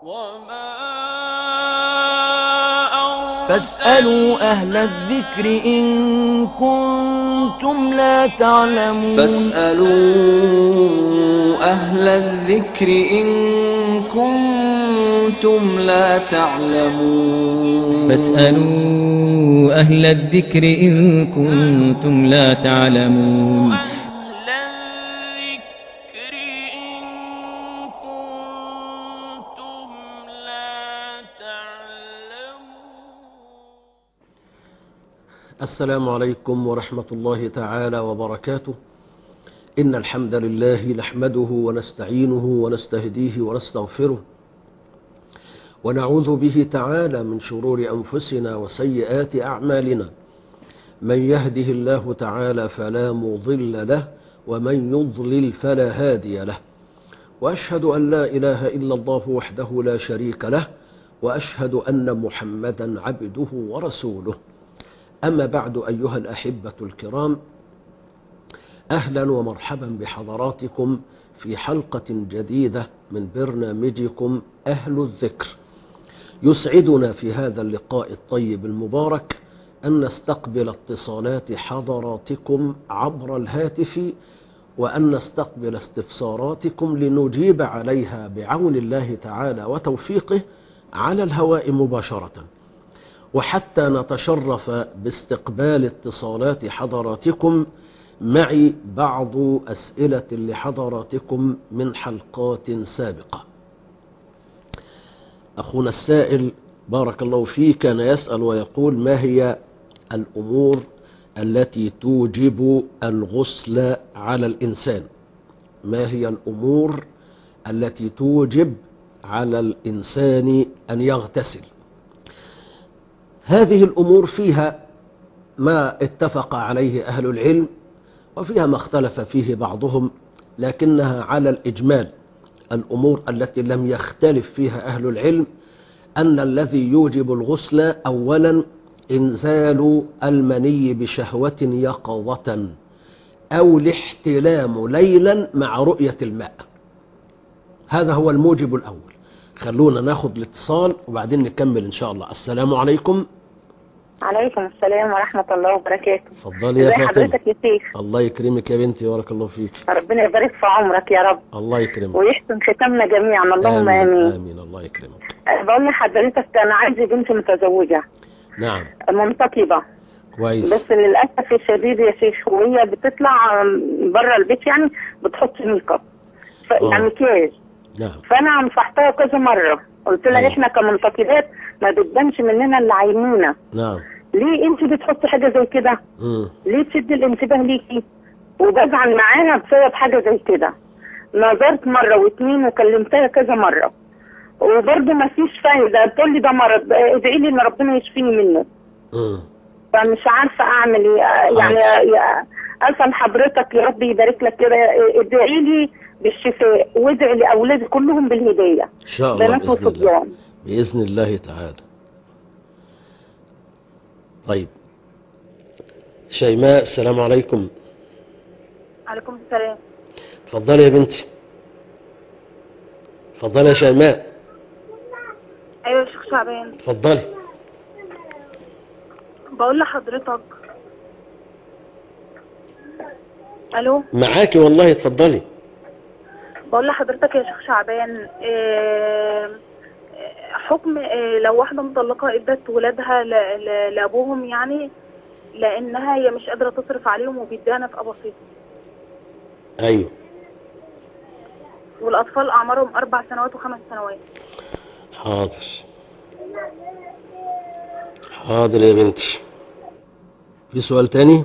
فاسألوا أهل الذكر إن كنتم لا تعلمون فاسألوا أهل الذكر إن كنتم لا تعلمون فاسألوا أهل الذكر إن كنتم لا تعلمون أهل الذكر إن كنتم لا تعلمون السلام عليكم ورحمة الله تعالى وبركاته إن الحمد لله نحمده ونستعينه ونستهديه ونستغفره ونعوذ به تعالى من شرور أنفسنا وسيئات أعمالنا من يهده الله تعالى فلا مضل له ومن يضلل فلا هادي له وأشهد أن لا إله إلا الله وحده لا شريك له وأشهد أن محمدا عبده ورسوله أما بعد أيها الأحبة الكرام أهلا ومرحبا بحضراتكم في حلقة جديدة من برنامجكم أهل الذكر يسعدنا في هذا اللقاء الطيب المبارك أن نستقبل اتصالات حضراتكم عبر الهاتف وأن نستقبل استفساراتكم لنجيب عليها بعون الله تعالى وتوفيقه على الهواء مباشرةً وحتى نتشرف باستقبال اتصالات حضراتكم معي بعض أسئلة لحضراتكم من حلقات سابقة أخونا السائل بارك الله فيه كان يسأل ويقول ما هي الأمور التي توجب الغسل على الإنسان ما هي الأمور التي توجب على الإنسان أن يغتسل هذه الأمور فيها ما اتفق عليه أهل العلم وفيها ما اختلف فيه بعضهم لكنها على الإجمال الأمور التي لم يختلف فيها أهل العلم أن الذي يوجب الغسل أولا إنزال المني بشهوة يقظة أو الاحتلام ليلا مع رؤية الماء هذا هو الموجب الأول خلونا ناخد الاتصال وبعدين نكمل ان شاء الله السلام عليكم عليكم السلام ورحمة الله وبركاته اتفضلي يا ازي فاطمه حضرتك يا شيخ الله يكرمك يا بنتي بارك الله فيك ربنا يبارك في عمرك يا رب الله يكرمك ويحسن ختامنا جميعا اللهم امين امين الله يكرمك أه، بقول لحضرتك انا عندي بنت متزوجة نعم منتقبة كويس بس للاسف الشديد يا شيخ وهي بتطلع بره البيت يعني بتحط ميك اب ف- آه. يعني مكياج نعم فانا نصحتها كذا مرة قلت لها أيوة. احنا كمنتقبات ما بتبانش مننا اللي عينينا نعم ليه انت بتحطي حاجة زي كده مم. ليه تشد الانتباه ليكي وبزعل معاها بسبب حاجة زي كده نظرت مرة واتنين وكلمتها كذا مرة وبرضه ما فيش فايدة تقول لي ده مرض ادعي لي ان ربنا يشفيني منه مم. فمش عارفة اعمل ايه يعني يا- اسأل حضرتك يا رب يبارك لك كده ادعي لي بالشفاء وادعي لاولادي كلهم بالهداية ان شاء الله بنات باذن الله وصبيان باذن الله تعالى طيب شيماء السلام عليكم عليكم السلام اتفضلي يا بنتي اتفضلي يا شيماء ايوه يا شيخ شعبان اتفضلي بقول لحضرتك الو معاكي والله اتفضلي بقول لحضرتك يا شيخ شعبان آه، آه، حكم آه، لو واحدة مطلقة ادت ولادها ل- ل- لأبوهم يعني لأنها هي مش قادرة تصرف عليهم وبيديها نفقة بسيطة ايوه والأطفال أعمارهم أربع سنوات وخمس سنوات حاضر حاضر يا بنتي في سؤال تاني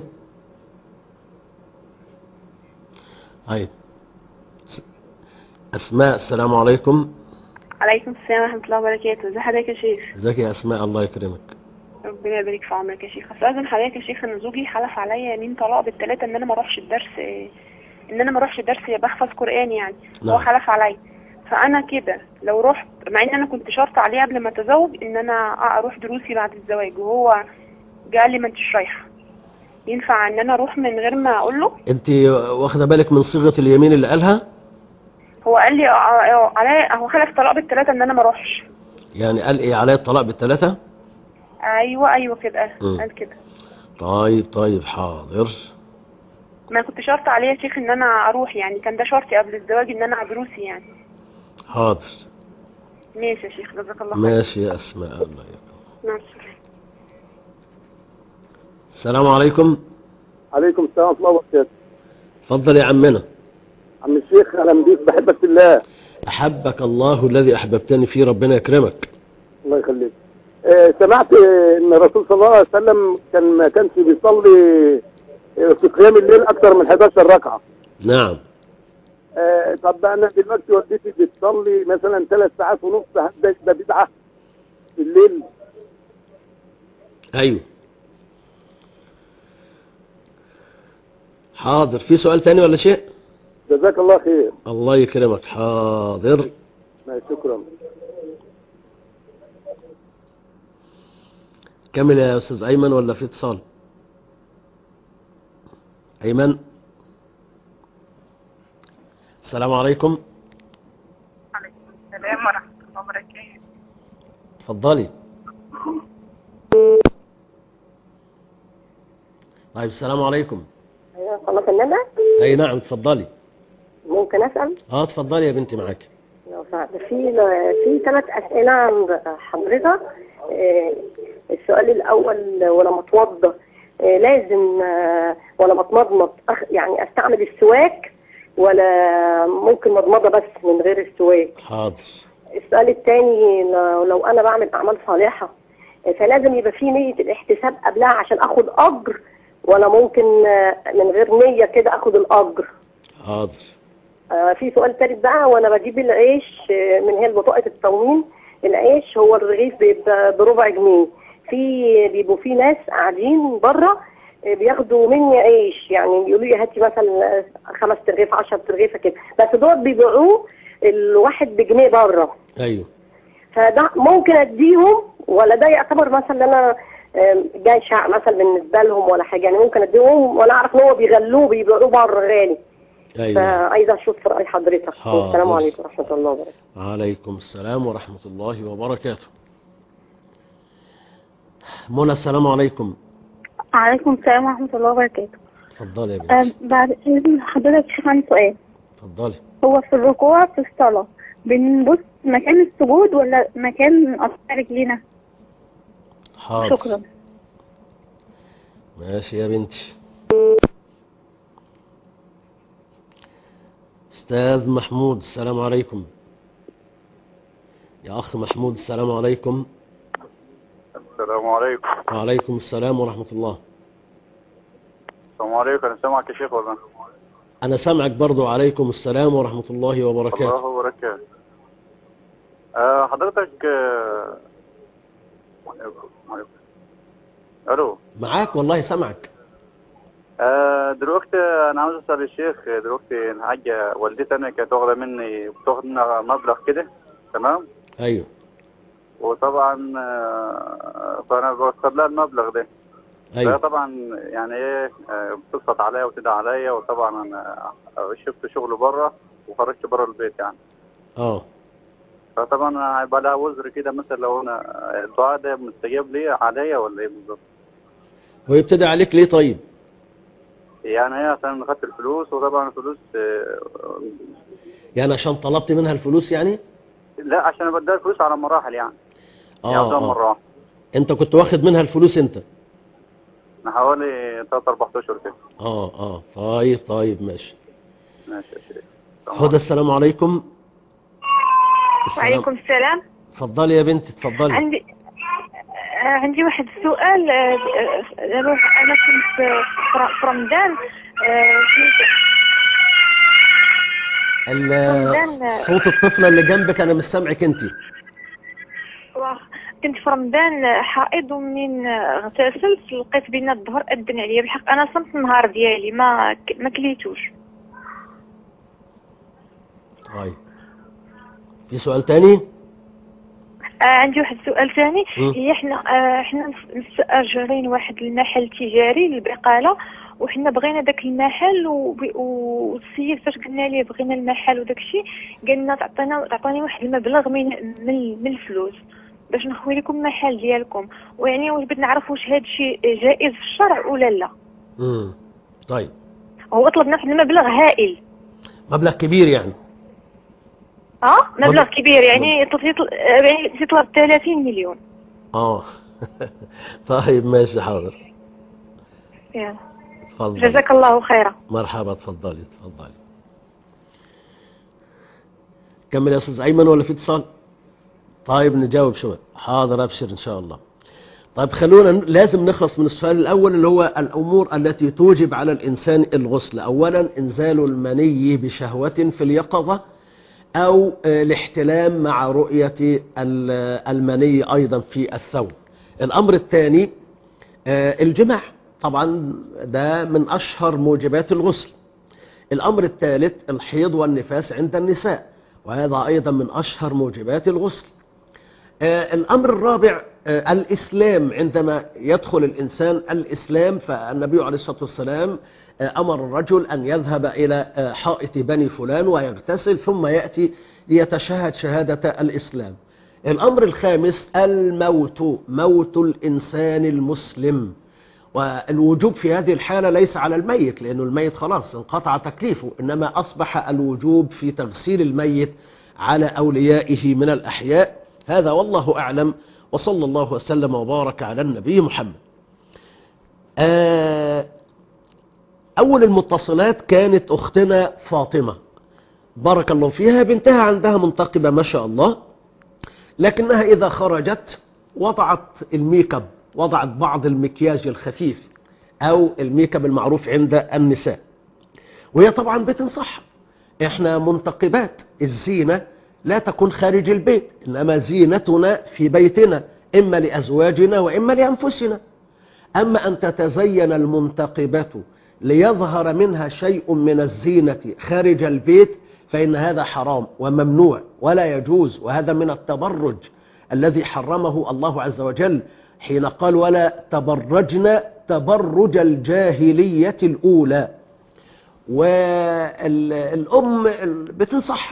طيب س- أسماء السلام عليكم عليكم السلام ورحمة الله وبركاته ازي حضرتك يا شيخ ازيك يا أسماء الله يكرمك ربنا يبارك في عمرك يا شيخ استاذن حضرتك يا شيخ ان زوجي حلف عليا يمين طلاق بالثلاثه ان انا ما اروحش الدرس ان انا ما اروحش الدرس يا بحفظ قران يعني هو نعم. حلف عليا فانا كده لو رحت مع ان انا كنت شرط عليه قبل ما اتزوج ان انا اروح دروسي بعد الزواج وهو قال لي ما انتش رايحه ينفع ان انا اروح من غير ما اقول له انت واخده بالك من صيغه اليمين اللي قالها هو قال لي ع- علي هو خلف طلاق بالثلاثه ان انا ما اروحش يعني قال ايه عليه الطلاق بالثلاثة ايوه ايوه كده مم. قال كده طيب طيب حاضر ما كنت شرط عليه يا شيخ ان انا اروح يعني كان ده شرطي قبل الزواج ان انا ادروسي يعني حاضر ماشي يا شيخ جزاك الله خير ماشي يا اسماء الله يكرمك مع السلامه السلام عليكم عليكم السلام ورحمه الله وبركاته اتفضل يا عمنا عم الشيخ اهلا بيك بحبك في الله احبك الله الذي احببتني فيه ربنا يكرمك الله يخليك آه، سمعت آه، ان الرسول صلى الله عليه وسلم كان ما كانش بيصلي آه، في قيام الليل اكثر من 11 ركعه نعم آه، طب انا دلوقتي والدتي بتصلي مثلا ثلاث ساعات ونص هل ده ده بدعه في الليل ايوه حاضر في سؤال تاني ولا شيء جزاك الله خير الله يكرمك حاضر آه، شكرا كمل يا استاذ ايمن ولا في اتصال ايمن السلام عليكم السلام ورحمه الله وبركاته اتفضلي طيب السلام عليكم ايوه صلاة الندى اي نعم اتفضلي ممكن اسال اه اتفضلي يا بنتي معاك لو سمحت في في ثلاث اسئله عند حضرتك آه، السؤال الاول وانا بتوضى آه، لازم آه، وانا بتمضمض أخ- يعني استعمل السواك ولا ممكن مضمضه بس من غير السواك حاضر السؤال الثاني لو, لو انا بعمل اعمال صالحه آه، فلازم يبقى في نيه الاحتساب قبلها عشان اخد اجر ولا ممكن آه، من غير نيه كده اخد الاجر حاضر آه، في سؤال تالت بقى وانا بجيب العيش آه، من هي بطاقه التومين العيش هو الرغيف بيبقى بربع جنيه في بيبقوا في ناس قاعدين بره آه، بياخدوا مني عيش يعني بيقولوا لي هاتي مثلا آه، خمس ترغيف 10 ترغيفه كده بس دول بيبيعوه الواحد بجنيه بره ايوه فده ممكن اديهم ولا ده يعتبر مثلا ان انا آم، جاي شع مثلا بالنسبه لهم ولا حاجه يعني ممكن اديهم ولا اعرف ان هو بيغلوه بيبيعوه بره غالي ايوه فعايزه اشوف راي حضرتك حاضر. السلام عليكم ورحمه الله وبركاته عليكم السلام ورحمة الله وبركاته منى السلام عليكم عليكم السلام ورحمه الله وبركاته اتفضلي يا بنتي بعد اذن حضرتك شيخ عندي سؤال اتفضلي هو في الركوع في الصلاه بنبص مكان السجود ولا مكان اصابع رجلينا حاضر شكرا ماشي يا بنتي استاذ محمود السلام عليكم يا اخ محمود السلام عليكم السلام عليكم وعليكم السلام ورحمة الله السلام عليكم انا سامعك يا شيخ ولا انا سامعك برضو عليكم السلام ورحمة الله وبركاته الله وبركاته آه حضرتك آه... الو معاك والله سامعك آه دلوقتي انا عاوز اسال الشيخ دلوقتي الحاجه والدتي انا كانت واخده مني بتاخد منها مبلغ كده تمام ايوه وطبعا آه فانا بوصل لها المبلغ ده فهي ايوه طبعا يعني ايه آه، بتضغط عليا وتدعي عليا وطبعا انا شفت شغل بره وخرجت بره البيت يعني اه فطبعا هيبقى لها وزر كده مثلا لو انا الدعاء ده مستجاب لي عليا ولا ايه بالظبط؟ ويبتدي عليك ليه طيب يعني هي عشان خدت الفلوس وطبعا الفلوس آه، يعني عشان طلبت منها الفلوس يعني لا عشان بديها الفلوس على مراحل يعني يعني اه, آه آه. مرة واحدة انت كنت واخد منها الفلوس انت من حوالي 3 4 اشهر كده اه اه طيب طيب ماشي ماشي يا شيخ هدى السلام عليكم السلام وعليكم السلام اتفضلي يا بنتي اتفضلي عندي آه، عندي واحد السؤال آه، آه، روح انا كنت آه، في- في رمضان آه، كنت- ال- رمضان- صوت الطفلة اللي جنبك انا مش سامعك انت واه، كنت في رمضان آه، حائض ومنين آه، اغتسلت لقيت بين الظهر أذن عليا بالحق انا صمت النهار ديالي ما ك- ما كليتوش طيب في سؤال تاني آه عندي واحد سؤال ثاني مم. هي احنا آه احنا مستأجرين واحد المحل تجاري للبقالة وحنا بغينا داك المحل وب- والسيد فاش قلنا ليه بغينا المحل وداك الشيء قال لنا تعطينا تعطوني واحد المبلغ من من, من الفلوس باش نخوي لكم المحل ديالكم ويعني واش بغيت نعرف واش هذا الشيء جائز في الشرع ولا لا مم. طيب هو طلبنا واحد المبلغ هائل مبلغ كبير يعني اه مبلغ مبلغ- كبير يعني تطلب يعني تطلب 30 مليون اه طيب ماشي حاضر يلا. اتفضل جزاك الله خيرا مرحبا اتفضلي اتفضلي كمل يا استاذ ايمن ولا في اتصال طيب نجاوب شوي حاضر ابشر ان شاء الله طيب خلونا ن- لازم نخلص من السؤال الاول اللي هو الامور التي توجب على الانسان الغسل اولا انزال المني بشهوه في اليقظه او آه، الاحتلام مع رؤيه ال- المني ايضا في الثوب الامر الثاني آه، الجماع طبعا ده من أشهر موجبات الغسل الأمر الثالث الحيض والنفاس عند النساء وهذا أيضا من أشهر موجبات الغسل آه، الأمر الرابع آه، الإسلام عندما يدخل الإنسان الإسلام فالنبي عليه الصلاة والسلام آه، أمر الرجل أن يذهب إلى آه، حائط بني فلان ويغتسل ثم يأتي ليتشهد شهادة الإسلام الأمر الخامس الموت موت الإنسان المسلم والوجوب في هذه الحالة ليس على الميت لأنه الميت خلاص انقطع تكليفه إنما أصبح الوجوب في تغسيل الميت على أوليائه من الأحياء هذا والله أعلم وصلى الله وسلم وبارك على النبي محمد آه، أول المتصلات كانت أختنا فاطمة بارك الله فيها بنتها عندها منتقبة ما شاء الله لكنها إذا خرجت وضعت الميك اب وضعت بعض المكياج الخفيف أو الميك اب المعروف عند النساء وهي طبعا بتنصح احنا منتقبات الزينة لا تكون خارج البيت إنما زينتنا في بيتنا إما لأزواجنا وإما لأنفسنا أما أن تتزين المنتقبة ليظهر منها شيء من الزينة خارج البيت فإن هذا حرام وممنوع ولا يجوز وهذا من التبرج الذي حرمه الله عز وجل حين قال ولا تبرجن تبرج الجاهلية الأولى والأم بتنصح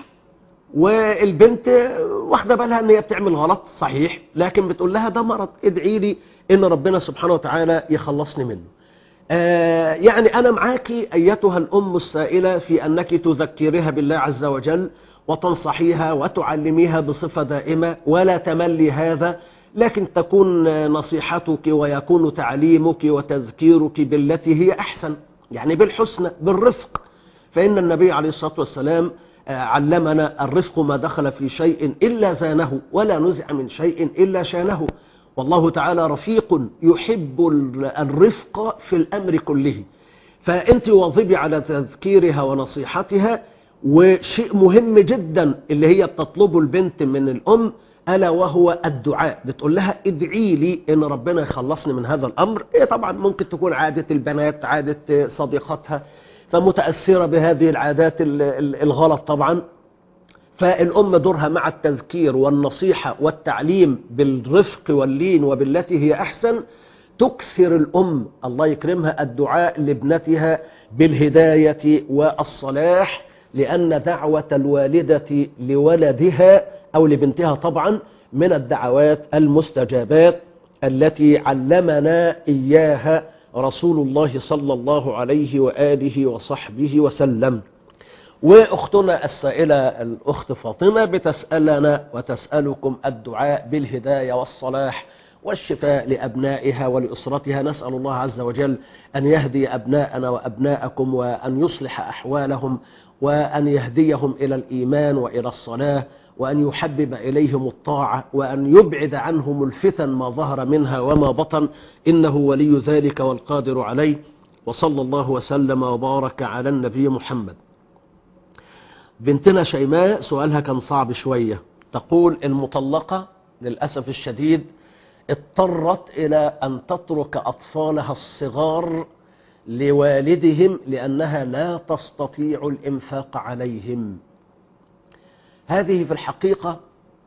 والبنت واخده بالها ان هي بتعمل غلط صحيح لكن بتقول لها ده مرض ادعي لي ان ربنا سبحانه وتعالى يخلصني منه آه يعني انا معاكي ايتها الام السائله في انك تذكريها بالله عز وجل وتنصحيها وتعلميها بصفه دائمه ولا تملي هذا لكن تكون نصيحتك ويكون تعليمك وتذكيرك بالتي هي احسن يعني بالحسنى بالرفق فان النبي عليه الصلاه والسلام علمنا الرفق ما دخل في شيء إلا زانه ولا نزع من شيء إلا شانه والله تعالى رفيق يحب الرفق في الأمر كله فأنت واظبي على تذكيرها ونصيحتها وشيء مهم جدا اللي هي بتطلبه البنت من الأم ألا وهو الدعاء بتقول لها ادعي لي ان ربنا يخلصني من هذا الأمر إيه طبعا ممكن تكون عادة البنات عادة صديقتها فمتأثرة بهذه العادات الغلط طبعا فالأم دورها مع التذكير والنصيحة والتعليم بالرفق واللين وبالتي هي أحسن تكثر الأم الله يكرمها الدعاء لابنتها بالهداية والصلاح لأن دعوة الوالدة لولدها أو لبنتها طبعا من الدعوات المستجابات التي علمنا إياها رسول الله صلى الله عليه وآله وصحبه وسلم وأختنا السائلة الأخت فاطمة بتسألنا وتسألكم الدعاء بالهداية والصلاح والشفاء لأبنائها ولأسرتها نسأل الله عز وجل أن يهدي أبناءنا وأبناءكم وأن يصلح أحوالهم وأن يهديهم إلى الإيمان وإلى الصلاة وأن يحبب إليهم الطاعة وأن يبعد عنهم الفتن ما ظهر منها وما بطن إنه ولي ذلك والقادر عليه وصلى الله وسلم وبارك على النبي محمد بنتنا شيماء سؤالها كان صعب شوية تقول المطلقة للأسف الشديد اضطرت إلى أن تترك أطفالها الصغار لوالدهم لأنها لا تستطيع الإنفاق عليهم هذه في الحقيقة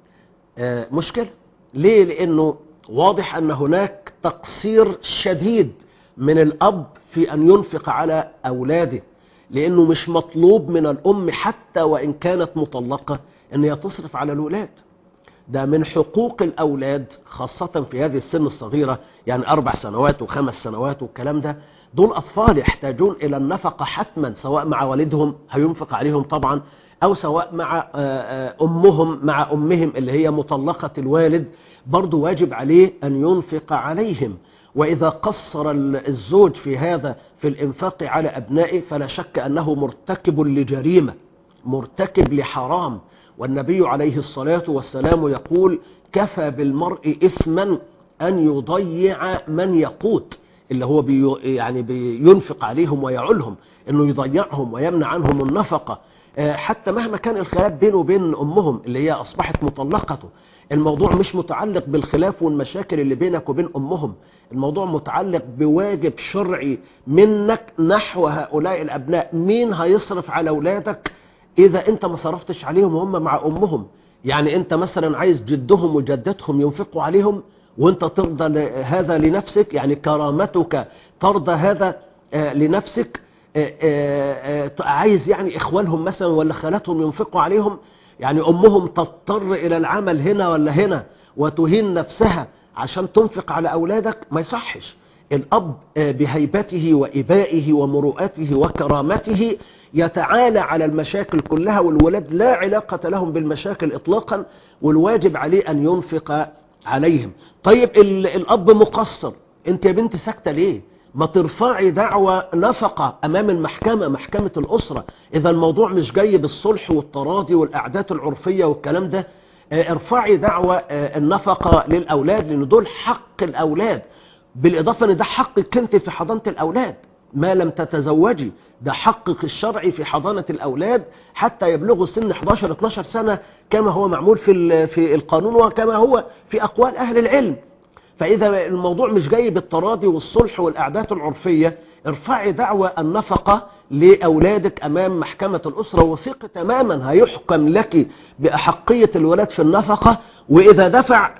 مشكلة ليه لأنه واضح أن هناك تقصير شديد من الأب في أن ينفق على أولاده لأنه مش مطلوب من الأم حتى وإن كانت مطلقة أن هي تصرف على الأولاد ده من حقوق الأولاد خاصة في هذه السن الصغيرة يعني أربع سنوات وخمس سنوات والكلام ده دول أطفال يحتاجون إلى النفقة حتما سواء مع والدهم هينفق عليهم طبعا أو سواء مع آه، آه، أمهم مع أمهم اللي هي مطلقة الوالد برضو واجب عليه أن ينفق عليهم وإذا قصر ال- الزوج في هذا في الإنفاق على أبنائه فلا شك أنه مرتكب لجريمة مرتكب لحرام والنبي عليه الصلاة والسلام يقول كفى بالمرء إثما أن يضيع من يقوت اللي هو بي يعني بينفق عليهم ويعولهم انه يضيعهم ويمنع عنهم النفقة آه، حتى مهما كان الخلاف بينه وبين امهم اللي هي اصبحت مطلقته الموضوع مش متعلق بالخلاف والمشاكل اللي بينك وبين امهم الموضوع متعلق بواجب شرعي منك نحو هؤلاء الابناء مين هيصرف على اولادك اذا انت ما صرفتش عليهم وهم مع امهم يعني انت مثلا عايز جدهم وجدتهم ينفقوا عليهم وانت ترضى ل- هذا لنفسك يعني كرامتك ترضى هذا آه، لنفسك آه، آه، آه، عايز يعني اخوانهم مثلا ولا خالاتهم ينفقوا عليهم يعني امهم تضطر الى العمل هنا ولا هنا وتهين نفسها عشان تنفق على اولادك ما يصحش الاب آه، بهيبته وابائه ومروءته وكرامته يتعالى على المشاكل كلها والولاد لا علاقة لهم بالمشاكل اطلاقا والواجب عليه ان ينفق عليهم طيب ال- الاب مقصر انت يا بنت ساكته ليه ما ترفعي دعوة نفقة أمام المحكمة محكمة الأسرة إذا الموضوع مش جاي بالصلح والتراضي والأعداد العرفية والكلام ده آه، ارفعي دعوة آه، النفقة للأولاد لأن دول حق الأولاد بالإضافة أن ده حقك أنت في حضانة الأولاد ما لم تتزوجي ده حقك الشرعي في حضانة الأولاد حتى يبلغوا سن 11-12 سنة كما هو معمول في ال- في القانون وكما هو في أقوال أهل العلم فإذا الموضوع مش جاي بالتراضي والصلح والأعداد العرفية ارفعي دعوى النفقة لأولادك أمام محكمة الأسرة وثق تماما هيحكم لك بأحقية الولاد في النفقة وإذا دفع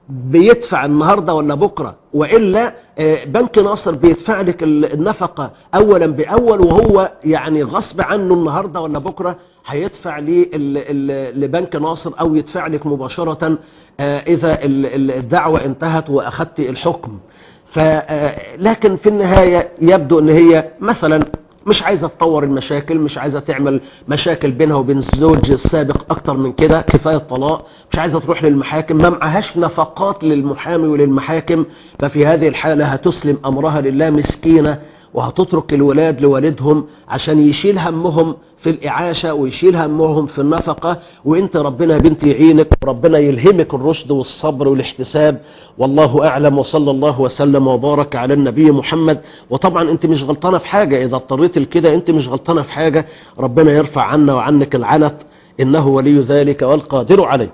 بيدفع النهاردة ولا بكرة وإلا آه، بنك ناصر بيدفع لك ال- النفقة أولا بأول وهو يعني غصب عنه النهاردة ولا بكرة هيدفع لي ال- ال- لبنك ناصر أو يدفع لك مباشرة آه، إذا ال- ال- الدعوة انتهت وأخذت الحكم ف آه، لكن في النهاية يبدو أن هي مثلا مش عايزة تطور المشاكل مش عايزة تعمل مشاكل بينها وبين الزوج السابق أكتر من كده كفاية طلاق مش عايزة تروح للمحاكم ما معهاش نفقات للمحامي وللمحاكم ففي هذه الحالة هتسلم أمرها لله مسكينة وهتترك الولاد لوالدهم عشان يشيل همهم في الإعاشة ويشيل همهم في النفقة وانت ربنا يا بنتي يعينك وربنا يلهمك الرشد والصبر والاحتساب والله أعلم وصلى الله وسلم وبارك على النبي محمد وطبعا انت مش غلطانة في حاجة إذا اضطريت لكده انت مش غلطانة في حاجة ربنا يرفع عنا وعنك العنت إنه ولي ذلك والقادر عليه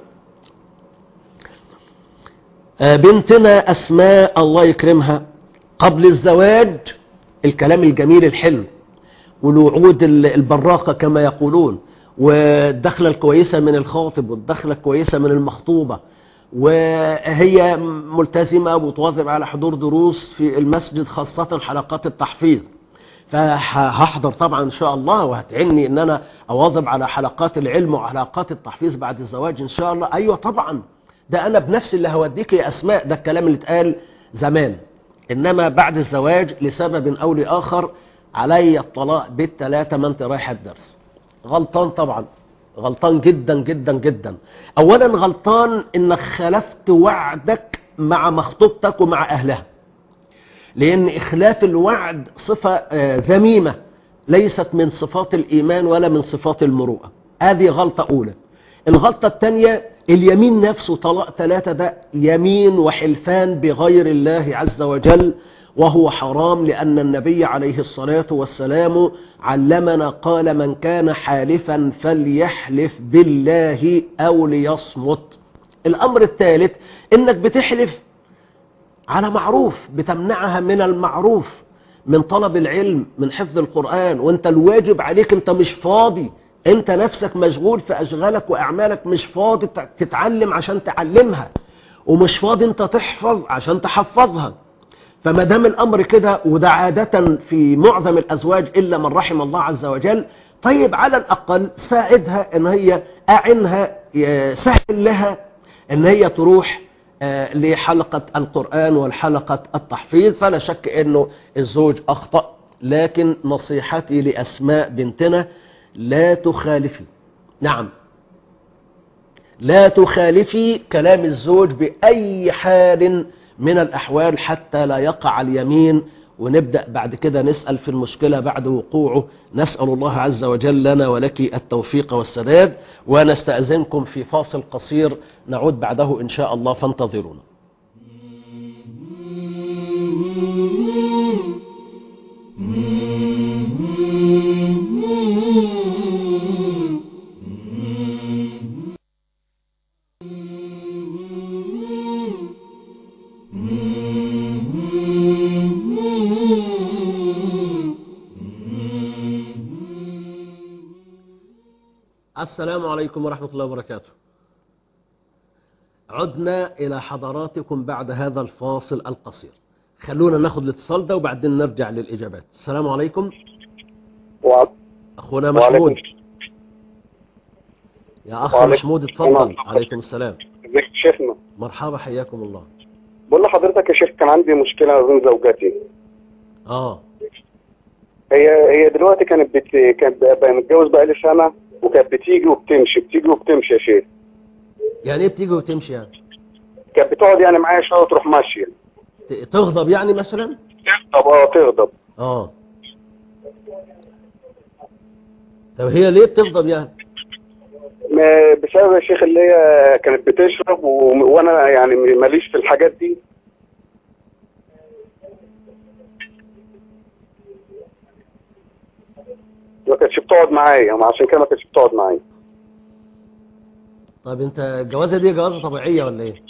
آه، بنتنا أسماء الله يكرمها قبل الزواج الكلام الجميل الحلو والوعود ال- البراقة كما يقولون والدخلة الكويسة من الخاطب والدخلة الكويسة من المخطوبة وهي ملتزمة وتواظب على حضور دروس في المسجد خاصة حلقات التحفيظ فهحضر طبعا ان شاء الله وهتعني ان انا اواظب على حلقات العلم وحلقات التحفيظ بعد الزواج ان شاء الله ايوه طبعا ده انا بنفسي اللي هوديك يا اسماء ده الكلام اللي اتقال زمان انما بعد الزواج لسبب او لاخر علي الطلاق بالثلاثه ما انت رايحه الدرس غلطان طبعا غلطان جدا جدا جدا اولا غلطان انك خلفت وعدك مع مخطوبتك ومع اهلها لأن إخلاف الوعد صفة آه، ذميمة ليست من صفات الإيمان ولا من صفات المروءة هذه غلطة أولى الغلطة الثانية اليمين نفسه طلاق ثلاثة ده يمين وحلفان بغير الله عز وجل وهو حرام لأن النبي عليه الصلاة والسلام علمنا قال من كان حالفا فليحلف بالله أو ليصمت الأمر الثالث إنك بتحلف على معروف بتمنعها من المعروف من طلب العلم من حفظ القرآن وانت الواجب عليك انت مش فاضي انت نفسك مشغول في اشغالك واعمالك مش فاضي تتعلم عشان تعلمها ومش فاضي انت تحفظ عشان تحفظها فما دام الامر كده وده عاده في معظم الازواج الا من رحم الله عز وجل طيب على الاقل ساعدها ان هي اعنها ي- سهل لها ان هي تروح آه، لحلقة القرآن والحلقة التحفيظ فلا شك انه الزوج اخطأ لكن نصيحتي لاسماء بنتنا لا تخالفي نعم لا تخالفي كلام الزوج بأي حال من الأحوال حتى لا يقع اليمين ونبدأ بعد كده نسأل في المشكلة بعد وقوعه نسأل الله عز وجل لنا ولك التوفيق والسداد ونستأذنكم في فاصل قصير نعود بعده إن شاء الله فانتظرونا السلام عليكم ورحمة الله وبركاته عدنا إلى حضراتكم بعد هذا الفاصل القصير خلونا ناخد الاتصال ده وبعدين نرجع للإجابات السلام عليكم وعليكم أخونا وعليكم محمود يا أخ وعليكم محمود السلام. اتفضل عليكم السلام ازيك يا شيخنا مرحبا حياكم الله بقول لحضرتك يا شيخ كان عندي مشكله ما بين زوجاتي آه هي هي دلوقتي كانت بت... كانت بقى متجوز بقى لي سنه وكانت بتيجي وبتمشي بتيجي وبتمشي يا شيخ يعني إيه بتيجي وتمشي يعني كانت بتقعد يعني معايا شويه وتروح ماشيه ت- تغضب يعني مثلا طب اه تغضب آه طب هي ليه بتغضب يعني ما- بسبب يا شيخ اللي هي كانت بتشرب و... وانا يعني ماليش في الحاجات دي ما كانتش بتقعد معايا ما عشان كده ما كانتش بتقعد معايا طب انت الجوازة دي جوازة طبيعية ولا ايه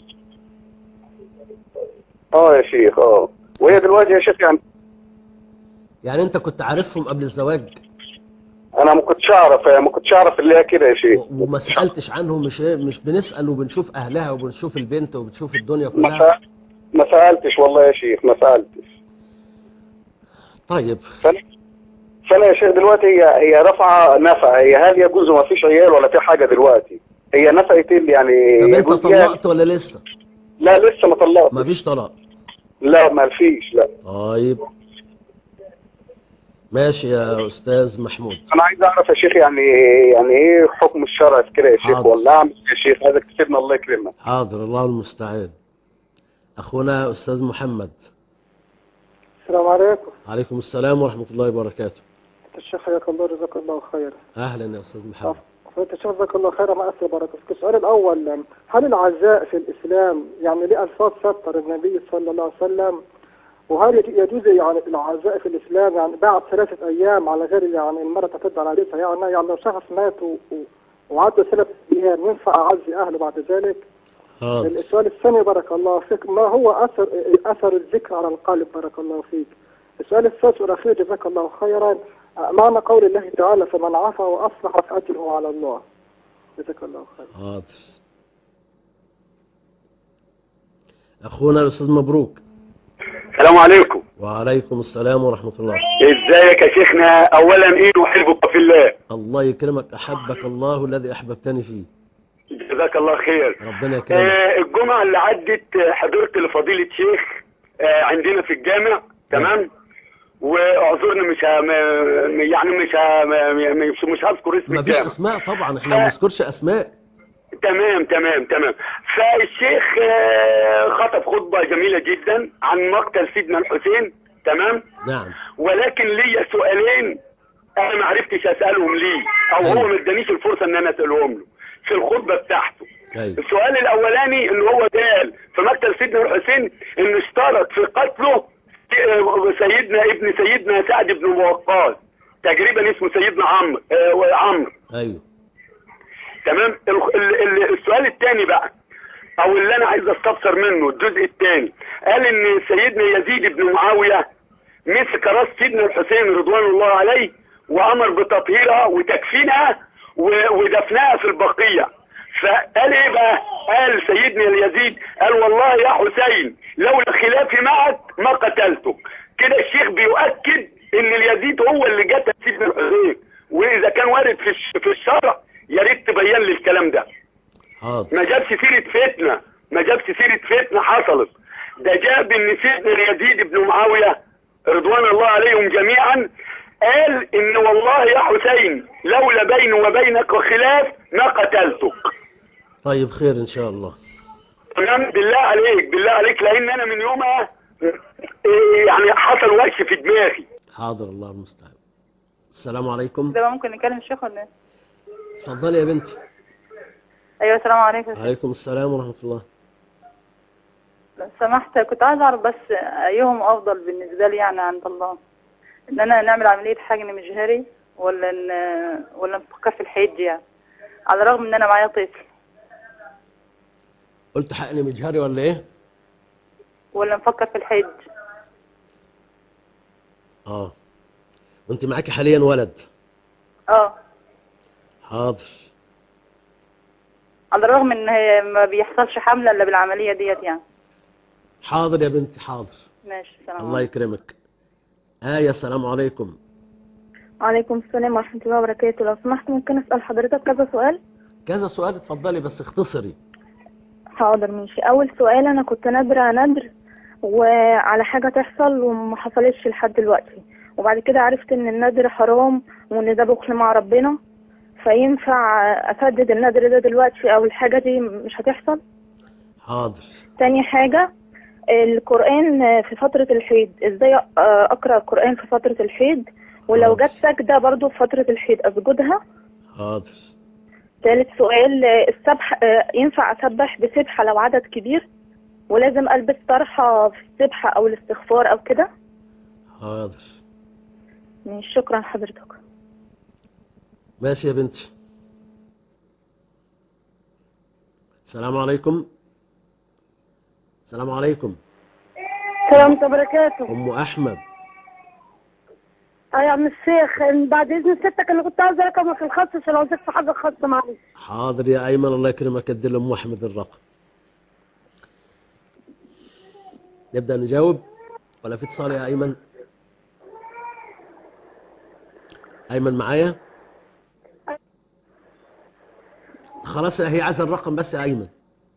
اه يا شيخ اه وهي دلوقتي يا شيخ يعني يعني انت كنت عارفهم قبل الزواج انا ما كنتش اعرف ما كنتش اعرف اللي هي كده يا شيخ و- وما سألتش عنهم مش مش بنسأل وبنشوف اهلها وبنشوف البنت وبنشوف الدنيا ما كلها سأ- ما سالتش والله يا شيخ ما سالتش طيب فانا فانا يا شيخ دلوقتي هي هي رافعه نفقه هي هل يجوز وما فيش عيال ولا في حاجه دلوقتي هي نفقت اللي يعني طب انت يجوز يعني طلقت ولا لسه لا لسه ما طلقت ما فيش طلاق لا ما فيش لا طيب ماشي يا استاذ محمود انا عايز اعرف يا شيخ يعني يعني ايه حكم الشرع في كده يا شيخ حاضر. ولا اعمل إيه يا شيخ عايزك تسيبنا الله يكرمك حاضر الله المستعان اخونا استاذ محمد السلام عليكم عليكم السلام ورحمة الله وبركاته الشيخ حياك الله جزاك الله خيرا اهلا يا استاذ محمد فانت الشيخ جزاك الله خيرا مع أسر بركة فيك. السؤال الأول هل العزاء في الإسلام يعني ليه ألفاظ سطر النبي صلى الله عليه وسلم وهل يج- يجوز يعني العزاء في الإسلام يعني بعد ثلاثة أيام على غير يعني المرأة تعتد على عريسها يعني يعني لو شخص مات و- و- وعدى ثلاثة أيام ينفع أعزي أهله بعد ذلك؟ حاضر السؤال الثاني بارك الله فيك ما هو أثر أثر الذكر على القلب بارك الله فيك السؤال الثالث والأخير جزاك الله خيرا معنى قول الله تعالى فمن عفا وأصلح فأجره على الله جزاك الله خيرا حاضر اخونا الاستاذ مبروك السلام عليكم وعليكم السلام ورحمة الله ازيك يا شيخنا اولا ايه احبك في الله الله يكرمك احبك الله الذي احببتني فيه جزاك الله خير ربنا يكرمك آه الجمعة اللي عدت آه، حضرت لفضيلة شيخ آه عندنا في الجامع تمام واعذرني مش ه... م- يعني مش ه... م- مش مش هذكر اسم ما فيش الجامع اسماء طبعا احنا ما بنذكرش اسماء تمام تمام تمام فالشيخ آه، خطب خطبة جميلة جدا عن مقتل سيدنا الحسين تمام نعم ولكن ليا سؤالين انا ما عرفتش اسالهم ليه او هو أيوة. ما ادانيش الفرصه ان انا اسالهم له في الخطبه بتاعته ايوه السؤال الاولاني ان هو قال في مقتل سيدنا الحسين انه اشترط في قتله سيدنا ابن سيدنا سعد بن وقاص تقريبا اسمه سيدنا عمرو آه، عمرو ايوه تمام ال- ال- ال- السؤال الثاني بقى او اللي انا عايز استفسر منه الجزء الثاني قال ان سيدنا يزيد بن معاويه مسك راس سيدنا الحسين رضوان الله عليه وامر بتطهيرها وتكفينها و- ودفنها في البقيع فقال ايه بقى قال سيدنا اليزيد قال والله يا حسين لولا خلافي معك ما قتلتك كده الشيخ بيؤكد ان اليزيد هو اللي قتل سيدنا الحسين واذا كان وارد في الش- في الشرع يا ريت تبين لي الكلام ده حاضر ما جابش سيرة فتنة ما جابش سيرة فتنة حصلت ده جاب ان سيدنا اليزيد بن معاوية رضوان الله عليهم جميعا قال ان والله يا حسين لولا بيني وبينك خلاف ما قتلتك طيب خير ان شاء الله تمام بالله عليك بالله عليك لان انا من يومها إيه، يعني حصل وش في دماغي حاضر الله المستعان السلام عليكم ده ممكن نكلم الشيخ ولا ايه؟ اتفضلي يا بنتي ايوه السلام عليكم عليكم السلام ورحمة الله لو سمحت كنت عايز اعرف بس ايهم افضل بالنسبه لي يعني عند الله ان انا نعمل عمليه حجن مجهري ولا ان ولا نفكر في الحج يعني على الرغم ان انا معايا طفل قلت حقني مجهري ولا ايه ولا نفكر في الحج اه وانت معاكي حاليا ولد اه حاضر على الرغم ان هي ما بيحصلش حمل الا بالعمليه ديت يعني حاضر يا بنتي حاضر ماشي سلام الله يكرمك آية السلام عليكم وعليكم السلام ورحمة الله وبركاته لو سمحت ممكن أسأل حضرتك كذا سؤال كذا سؤال اتفضلي بس اختصري حاضر ماشي أول سؤال أنا كنت نادرة ندر وعلى حاجة تحصل وما حصلتش لحد دلوقتي وبعد كده عرفت إن النذر حرام وإن ده بخل مع ربنا فينفع أسدد النذر ده دلوقتي أو الحاجة دي مش هتحصل حاضر تاني حاجة القرآن في فترة الحيض ازاي اقرأ القرآن في فترة الحيض ولو جت سجدة برضو في فترة الحيض اسجدها حاضر ثالث سؤال السبح ينفع اسبح بسبحة لو عدد كبير ولازم البس طرحة في السبحة او الاستغفار او كده حاضر ماشي، شكرا حضرتك ماشي يا بنتي السلام عليكم السلام عليكم السلام عليكم وبركاته ام احمد اه يا عم الشيخ بعد اذن ستك انا كنت عايزه رقمك الخاص عشان لو في حاجه خاصه معلش حاضر يا ايمن الله يكرمك ادي لام احمد الرقم نبدا نجاوب ولا في اتصال يا ايمن ايمن معايا خلاص هي عايزه الرقم بس يا ايمن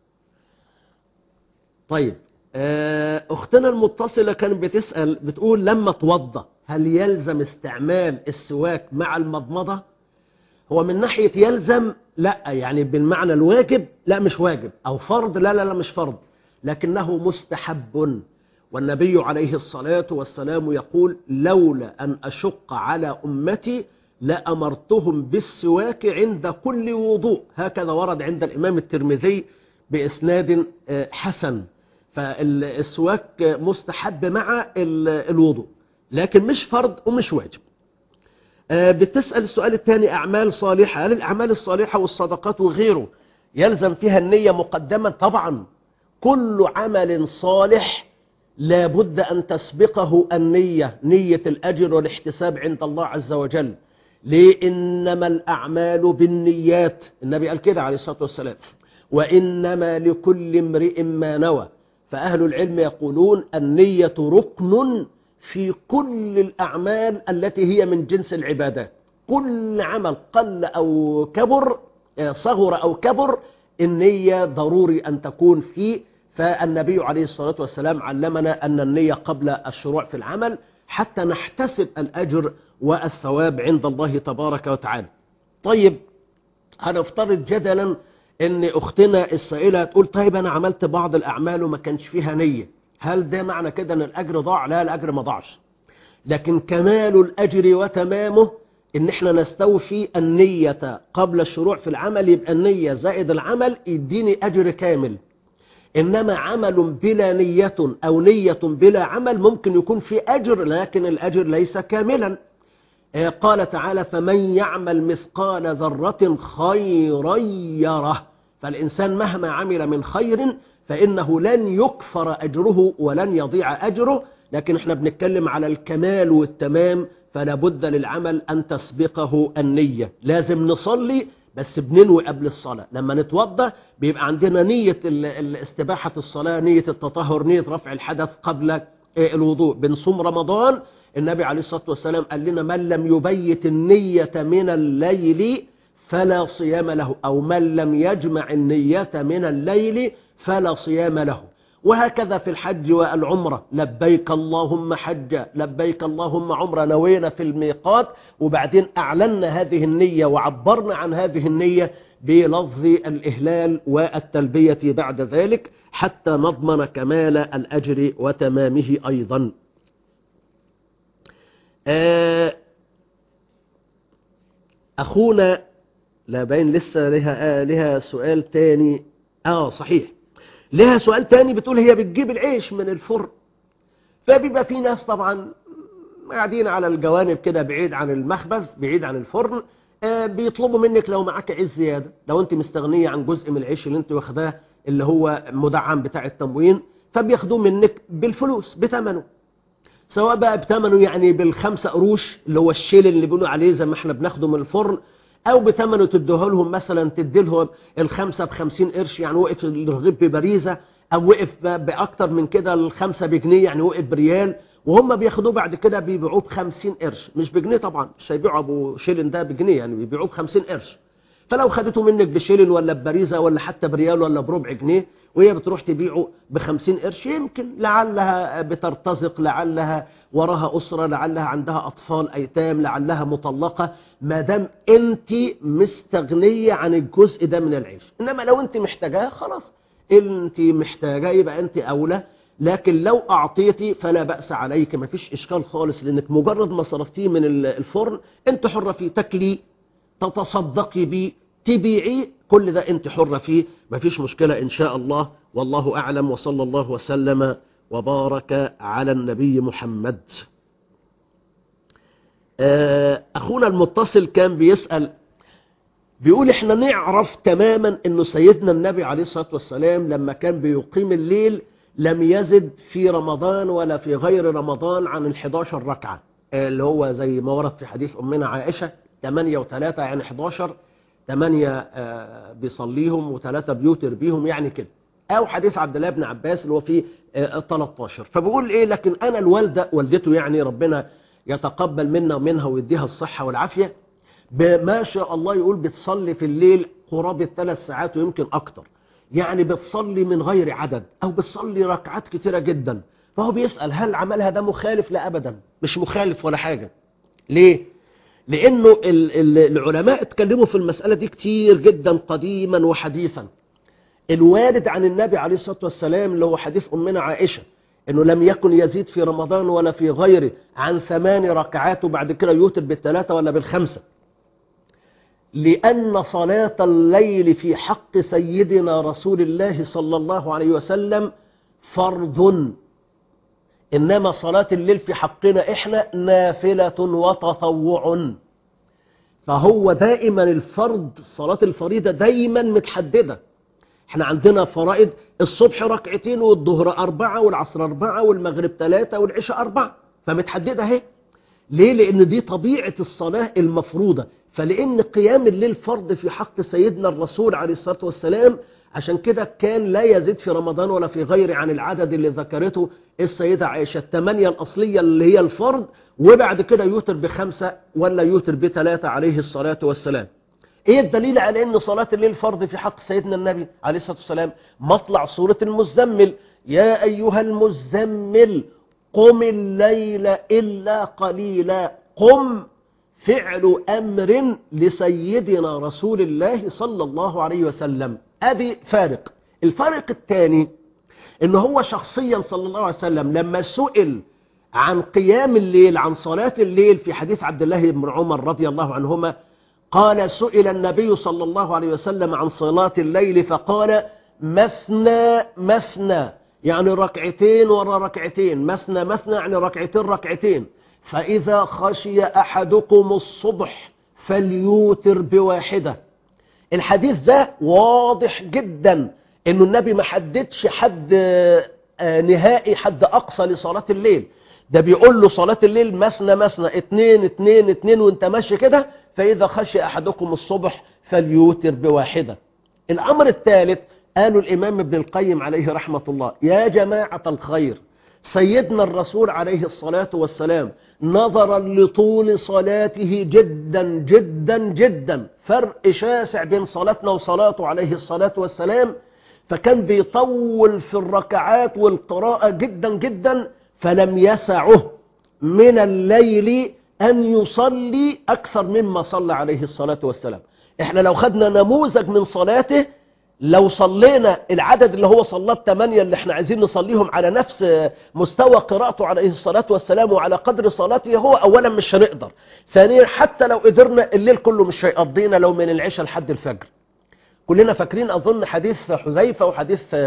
طيب آه، اختنا المتصله كانت بتسال بتقول لما اتوضى هل يلزم استعمال السواك مع المضمضه هو من ناحيه يلزم لا يعني بالمعنى الواجب لا مش واجب او فرض لا لا لا مش فرض لكنه مستحب والنبي عليه الصلاه والسلام يقول لولا ان اشق على امتي لامرتهم بالسواك عند كل وضوء هكذا ورد عند الامام الترمذي باسناد آه، حسن فالسواك مستحب مع ال- الوضوء لكن مش فرض ومش واجب آه، بتسأل السؤال الثاني أعمال صالحة هل الأعمال الصالحة والصدقات وغيره يلزم فيها النية مقدما طبعا كل عمل صالح لابد أن تسبقه النية نية الأجر والاحتساب عند الله عز وجل ليه إنما الأعمال بالنيات النبي قال كده عليه الصلاة والسلام وإنما لكل امرئ ما نوى فأهل العلم يقولون النية ركن في كل الأعمال التي هي من جنس العبادات كل عمل قل أو كبر آه، صغر أو كبر النية ضروري أن تكون فيه فالنبي عليه الصلاة والسلام علمنا أن النية قبل الشروع في العمل حتى نحتسب الأجر والثواب عند الله تبارك وتعالى طيب هنفترض جدلا ان اختنا السائله تقول طيب انا عملت بعض الاعمال وما كانش فيها نيه هل ده معنى كده ان الاجر ضاع لا الاجر ما ضاعش لكن كمال الاجر وتمامه ان احنا نستوفي النيه قبل الشروع في العمل يبقى النيه زائد العمل يديني اجر كامل انما عمل بلا نيه او نيه بلا عمل ممكن يكون في اجر لكن الاجر ليس كاملا آه، قال تعالى فمن يعمل مثقال ذرة خيرا يره فالإنسان مهما عمل من خير فإنه لن يكفر أجره ولن يضيع أجره لكن احنا بنتكلم على الكمال والتمام فلا بد للعمل أن تسبقه النية لازم نصلي بس بننوي قبل الصلاة لما نتوضى بيبقى عندنا نية ال- ال- استباحة الصلاة نية التطهر نية رفع الحدث قبل آه، الوضوء بنصوم رمضان النبي عليه الصلاة والسلام قال لنا من لم يبيت النية من الليل فلا صيام له أو من لم يجمع النية من الليل فلا صيام له وهكذا في الحج والعمرة لبيك اللهم حجا لبيك اللهم عمرة نوينا في الميقات وبعدين أعلنا هذه النية وعبرنا عن هذه النية بلفظ الإهلال والتلبية بعد ذلك حتى نضمن كمال الأجر وتمامه أيضا آه، أخونا لا باين لسه لها آه لها سؤال تاني اه صحيح لها سؤال تاني بتقول هي بتجيب العيش من الفرن فبيبقى في ناس طبعا قاعدين على الجوانب كده بعيد عن المخبز بعيد عن الفرن آه بيطلبوا منك لو معاك عيش زيادة لو انت مستغنية عن جزء من العيش اللي انت واخداه اللي هو مدعم بتاع التموين فبياخدوه منك بالفلوس بثمنه سواء بقى بثمنه يعني بالخمسة قروش اللي هو الشيل اللي بيقولوا عليه زي ما احنا بناخده من الفرن او بثمنه تديه لهم مثلا تدي لهم الخمسة بخمسين قرش يعني وقف الرغيف ببريزة او وقف ب- باكتر من كده الخمسة بجنيه يعني وقف بريال وهم بياخدوه بعد كده بيبيعوه بخمسين قرش مش بجنيه طبعا مش هيبيعوا ابو شيلن ده بجنيه يعني بيبيعوه بخمسين قرش فلو خدته منك بشيلن ولا ببريزة ولا حتى بريال ولا بربع جنيه وهي بتروح تبيعه بخمسين قرش يمكن لعلها بترتزق لعلها وراها أسرة لعلها عندها أطفال أيتام لعلها مطلقة ما دام أنت مستغنية عن الجزء ده من العيش إنما لو أنت محتاجاه خلاص أنت محتاجاه يبقى أنت أولى لكن لو أعطيتي فلا بأس عليك ما فيش إشكال خالص لأنك مجرد ما صرفتيه من ال- الفرن أنت حرة فيه تكلي تتصدقي بيه تبيعيه كل ده انت حرة فيه مفيش مشكلة ان شاء الله والله اعلم وصلى الله وسلم وبارك على النبي محمد آه، اخونا المتصل كان بيسأل بيقول احنا نعرف تماما انه سيدنا النبي عليه الصلاة والسلام لما كان بيقيم الليل لم يزد في رمضان ولا في غير رمضان عن ال 11 ركعة آه، اللي هو زي ما ورد في حديث أمنا عائشة 8 و3 يعني 11 8 بيصليهم وثلاثة بيوتر بيهم يعني كده أو حديث عبد الله بن عباس اللي هو فيه آه، 13 فبقول إيه لكن أنا الوالدة والدته يعني ربنا يتقبل منا ومنها ويديها الصحة والعافية ما شاء الله يقول بتصلي في الليل قرابة ثلاث ساعات ويمكن أكتر يعني بتصلي من غير عدد أو بتصلي ركعات كتيرة جدا فهو بيسأل هل عملها ده مخالف لا أبدا مش مخالف ولا حاجة ليه؟ لأنه ال- ال- العلماء اتكلموا في المسألة دي كتير جدا قديما وحديثا الوارد عن النبي عليه الصلاة والسلام اللي هو حديث أمنا عائشة انه لم يكن يزيد في رمضان ولا في غيره عن ثمان ركعات وبعد كده يوتر بالثلاثة ولا بالخمسة لأن صلاة الليل في حق سيدنا رسول الله صلى الله عليه وسلم فرض إنما صلاة الليل في حقنا إحنا نافلة وتطوع فهو دائما الفرض صلاة الفريضة دايما متحددة احنا عندنا فرائض الصبح ركعتين والظهر أربعة والعصر أربعة والمغرب ثلاثة والعشاء أربعة فمتحددة اهي ليه لأن دي طبيعة الصلاة المفروضة فلأن قيام الليل فرض في حق سيدنا الرسول عليه الصلاة والسلام عشان كده كان لا يزيد في رمضان ولا في غيره عن العدد اللي ذكرته السيدة عائشة الثمانية الأصلية اللي هي الفرض وبعد كده يوتر بخمسة ولا يوتر بثلاثة عليه الصلاة والسلام ايه الدليل على ان صلاة الليل فرض في حق سيدنا النبي عليه الصلاة والسلام مطلع سورة المزمل يا ايها المزمل قم الليل الا قليلا قم فعل امر لسيدنا رسول الله صلى الله عليه وسلم ادي فارق الفارق الثاني ان هو شخصيا صلى الله عليه وسلم لما سئل عن قيام الليل عن صلاة الليل في حديث عبد الله بن عمر رضي الله عنهما قال سئل النبي صلى الله عليه وسلم عن صلاة الليل فقال مثنى مثنى يعني ركعتين ورا ركعتين مثنى مثنى يعني ركعتين ركعتين فإذا خشي أحدكم الصبح فليوتر بواحدة الحديث ده واضح جدا انه النبي ما حددش حد آه، نهائي حد اقصى لصلاة الليل ده بيقول له صلاة الليل مثنى مثنى اتنين اتنين اتنين وانت ماشي كده فإذا خشي أحدكم الصبح فليوتر بواحدة الأمر الثالث قالوا الإمام ابن القيم عليه رحمة الله يا جماعة الخير سيدنا الرسول عليه الصلاة والسلام نظرا لطول صلاته جدا جدا جدا فرق شاسع بين صلاتنا وصلاته عليه الصلاة والسلام فكان بيطول في الركعات والقراءة جدا جدا فلم يسعه من الليل أن يصلي أكثر مما صلى عليه الصلاة والسلام احنا لو خدنا نموذج من صلاته لو صلينا العدد اللي هو صلاه الثمانية اللي احنا عايزين نصليهم على نفس مستوى قراءته عليه الصلاة والسلام وعلى قدر صلاته هو اولا مش هنقدر ثانيا حتى لو قدرنا الليل كله مش هيقضينا لو من العشاء لحد الفجر كلنا فاكرين اظن حديث حذيفة وحديث